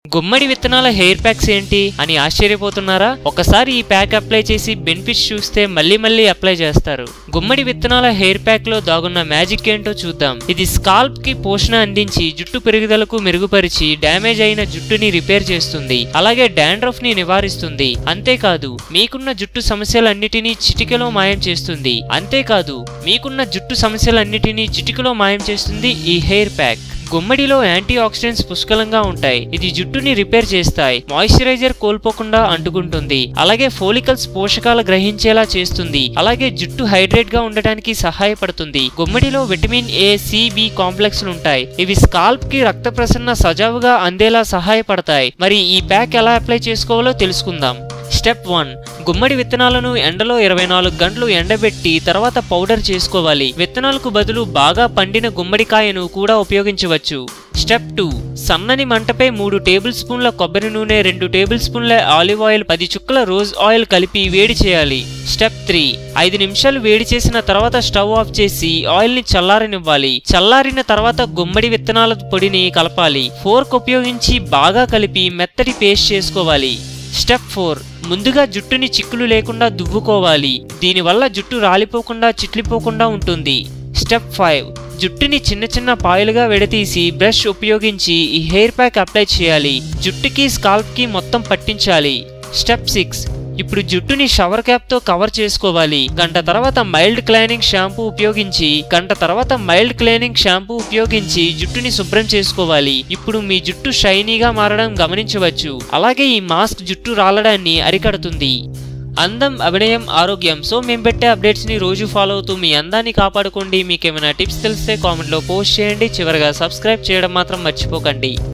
గుమ్మడి విత్తనాల hair packs ఏంటి అని ఆశ్చర్యపోతున్నారా ఒకసారి ఈ ప్యాక్ అప్లై చేసి బెనిఫిట్స్ చూస్తే మళ్ళీ మళ్ళీ అప్లై చేస్తారు గుమ్మడి విత్తనాల హెయిర్ ప్యాక్ లో దాగున్న మ్యాజిక్ ఏంటో చూద్దాం ఇది స్కాల్ప్ కి పోషణ అందించి జుట్టు పెరుగుదలకు మెరుగుపరిచి డ్యామేజ్ అయిన జుట్టుని రిపేర్ చేస్తుంది అలాగే డాండ్రఫ్ ని నివారిస్తుంది అంతేకాదు మీకున్న జుట్టు సమస్యలన్నిటినీ చిటికెలో మాయం చేస్తుంది అంతేకాదు మీకున్న జుట్టు సమస్యలన్నిటినీ చిటికెలో మాయం చేస్తుంది ఈ హెయిర్ ప్యాక్ గుమ్మడిలో యాంటీ ఆక్సిడెంట్స్ పుష్కలంగా ఉంటాయి ఇది జుట్టుని రిపేర్ చేస్తాయి మాయిశ్చరైజర్ కోల్పోకుండా అంటుకుంటుంది అలాగే ఫోలికల్స్ పోషకాలు గ్రహించేలా చేస్తుంది అలాగే జుట్టు హైడ్రేట్ గా ఉండటానికి సహాయపడుతుంది గుమ్మడిలో విటమిన్ ఏ సి బి కాంప్లెక్స్లు ఉంటాయి ఇవి స్కాల్ప్ కి రక్త ప్రసరణ సజావుగా అందేలా సహాయపడతాయి మరి ఈ ప్యాక్ ఎలా అప్లై చేసుకోవాలో తెలుసుకుందాం స్టెప్ వన్ గుమ్మడి విత్తనాలను ఎండలో ఇరవై నాలుగు గంటలు ఎండబెట్టి తర్వాత పౌడర్ చేసుకోవాలి విత్తనాలకు బదులు బాగా పండిన గుమ్మడికాయను కూడా ఉపయోగించవచ్చు స్టెప్ టూ సన్నని మంటపై మూడు టేబుల్ స్పూన్ల కొబ్బరి నూనె రెండు టేబుల్ స్పూన్ల ఆలివ్ ఆయిల్ పది చుక్కల రోజ్ ఆయిల్ కలిపి వేడి చేయాలి స్టెప్ త్రీ ఐదు నిమిషాలు వేడి చేసిన తర్వాత స్టవ్ ఆఫ్ చేసి ఆయిల్ ని చల్లారనివ్వాలి చల్లారిన తర్వాత గుమ్మడి విత్తనాల పొడిని కలపాలి ఫోర్క్ ఉపయోగించి బాగా కలిపి మెత్తటి పేస్ట్ చేసుకోవాలి స్టెప్ ఫోర్ ముందుగా జుట్టుని చిక్కులు లేకుండా దువ్వుకోవాలి దీనివల్ల జుట్టు రాలిపోకుండా చిట్లిపోకుండా ఉంటుంది స్టెప్ ఫైవ్ జుట్టుని చిన్న చిన్న పాయలుగా విడదీసి బ్రష్ ఉపయోగించి ఈ హెయిర్ ప్యాక్ అప్లై చేయాలి జుట్టుకి స్కాల్ప్కి మొత్తం పట్టించాలి స్టెప్ సిక్స్ ఇప్పుడు జుట్టుని షవర్ క్యాప్ తో కవర్ చేసుకోవాలి గంట తర్వాత మైల్డ్ క్లైనింగ్ షాంపూ ఉపయోగించి గంట తర్వాత మైల్డ్ క్లీనింగ్ షాంపూ ఉపయోగించి జుట్టుని శుభ్రం చేసుకోవాలి ఇప్పుడు మీ జుట్టు షైనీగా మారడం గమనించవచ్చు అలాగే ఈ మాస్క్ జుట్టు రాలడాన్ని అరికడుతుంది అందం అభినయం ఆరోగ్యం సో మేము పెట్టే అప్డేట్స్ ని రోజు ఫాలో అవుతూ మీ అందాన్ని కాపాడుకోండి మీకు ఏమైనా టిప్స్ తెలిస్తే కామెంట్లో పోస్ట్ చేయండి చివరగా సబ్స్క్రైబ్ చేయడం మాత్రం మర్చిపోకండి